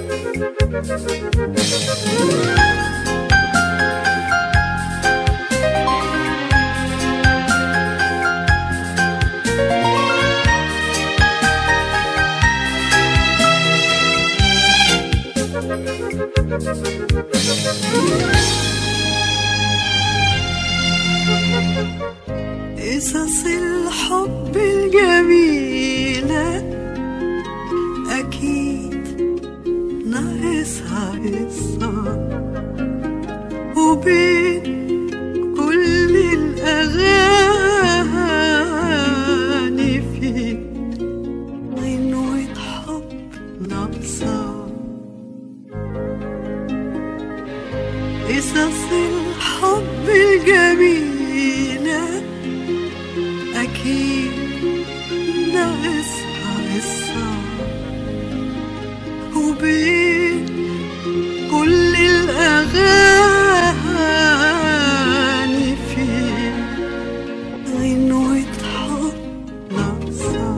قصص الحب الجميلة أكيد ناقصها قصة وبين كل الأغاني في غنوة حب ناقصة قصص الحب الجميلة أكيد ناقصها قصة وبين كل الأغاني في غنوة حب ناقصة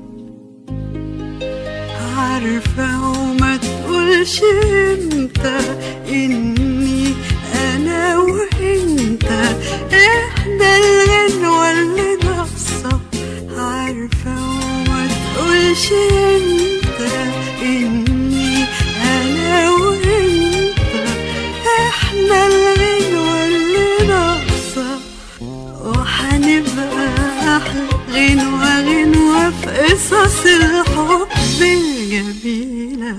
عارفة وما تقولش انت اني انا وانت احنا الغنوة اللي ناقصة عارفة وما تقولش انت اني انا وانت احنا الغنوة اللي ناقصة وحنبقى أحلى غنوة غنوة في قصص الحب الجميلة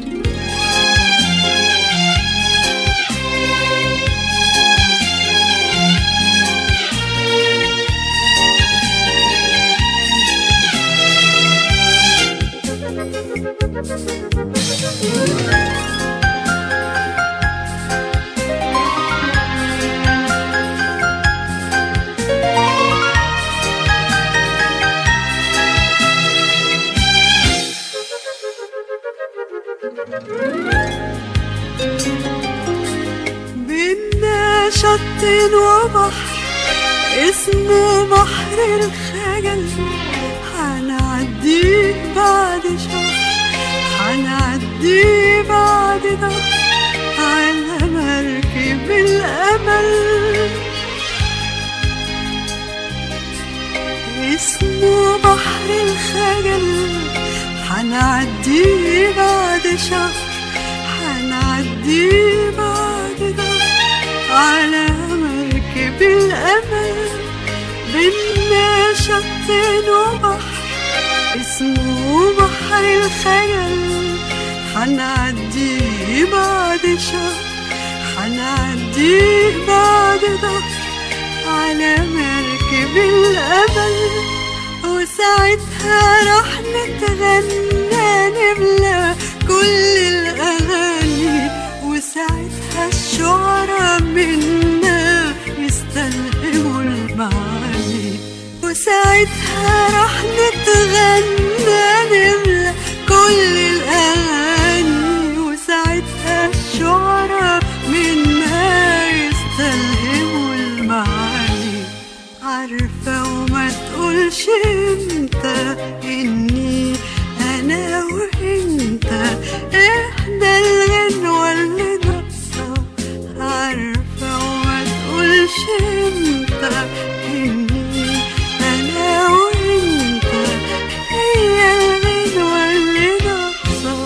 بينا شط وبحر اسمه بحر الخجل هنعديه بعد شهر هنعديه بعد ده على مركب الأمل اسمه بحر الخجل هنعديه بعد شهر هنعديه بعد ده على مركب الأمل بينا شط وبحر اسمه بحر الخيال هنعديه بعد شهر هنعديه بعد ده على مركب الأمل وساعتها راح نتغنى نملى كل الأغاني وساعتها الشعراء منا يستلهموا المعاني وساعتها راح نتغنى نملى كل الأغاني وساعتها الشعراء منا يستلهموا المعاني عارفة وما تقولش انت اني انا وانت احنا الغنوة اللي ناقصة عارفة وما تقولش انت اني انا وانت هي الغنوة اللي ناقصة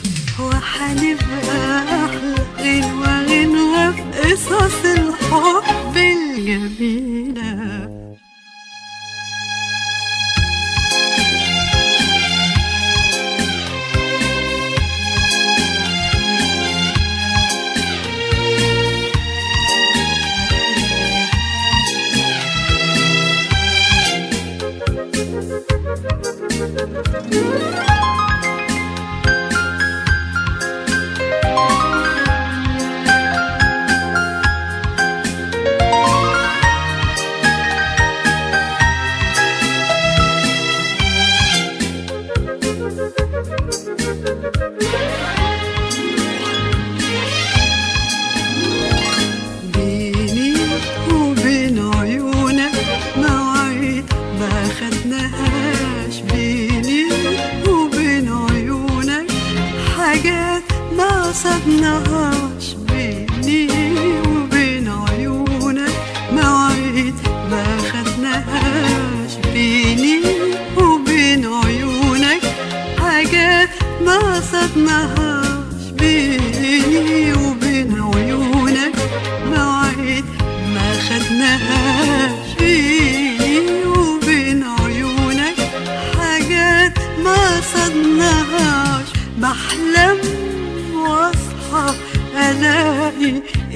وحنبقى احلى غنوة غنوة في قصص الحب الجميلة بيني وبين عيونك مواعيد ما خدناهاش بيني وبين عيونك حاجات قصدناهاش بيني وبين عيونك مواعيد ما خدناهاش بيني وبين عيونك حاجات ما قصدناهاش بيني وبين عيونك مواعيد ما خدناهاش بيني وبين عيونك حاجات ما قصدناهاش بحلم واصحى الاقي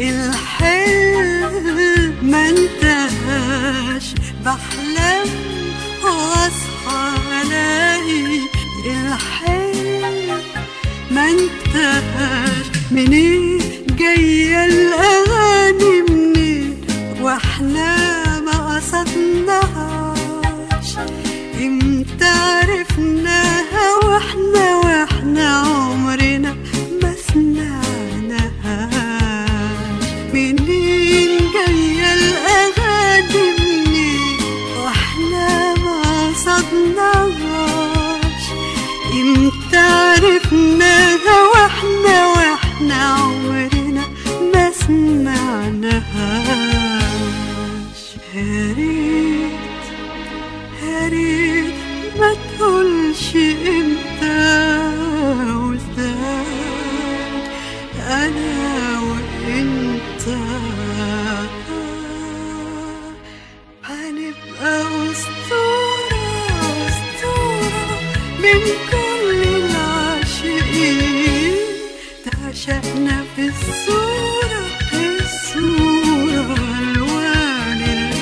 الحلم ما انتهاش بحلم واصحى الاقي الحلم ما انتهاش منين جاية الأغاني منين واحنا ما قصدناهاش امتى عرفناها واحنا واحنا عمرنا ما سمعناهاش منين جاية الأغاني منين واحنا ما قصدناهاش امتى عرفناها واحنا واحنا عمرنا ما سمعناهاش يا ريت يا ريت ما تقولش امتى وازاي انا وانت هنبقى اسطورة اسطورة من كل العاشقين تعشقنا في الصورة الصورة الوان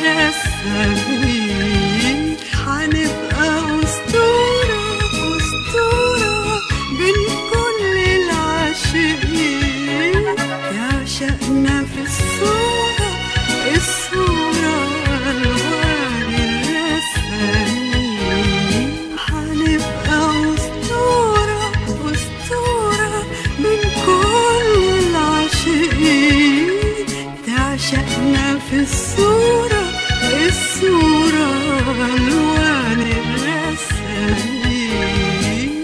الرسامين هنبقى اسطورة اسطورة بين كل العاشقين تعشقنا في الصورة الصورة الوان الرسامين هنبقى أسطورة أسطورة من كل العاشقين تعشقنا في الصورة الصورة الوان الرسامين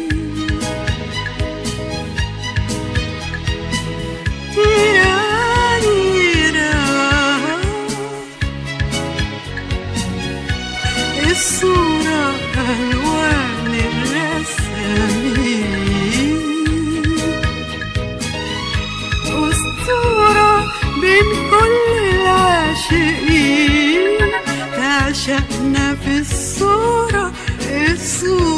تيرانيرا الصورة ألوان الرسامين أسطورة بين كل العاشقين تعشقنا في الصورة الصورة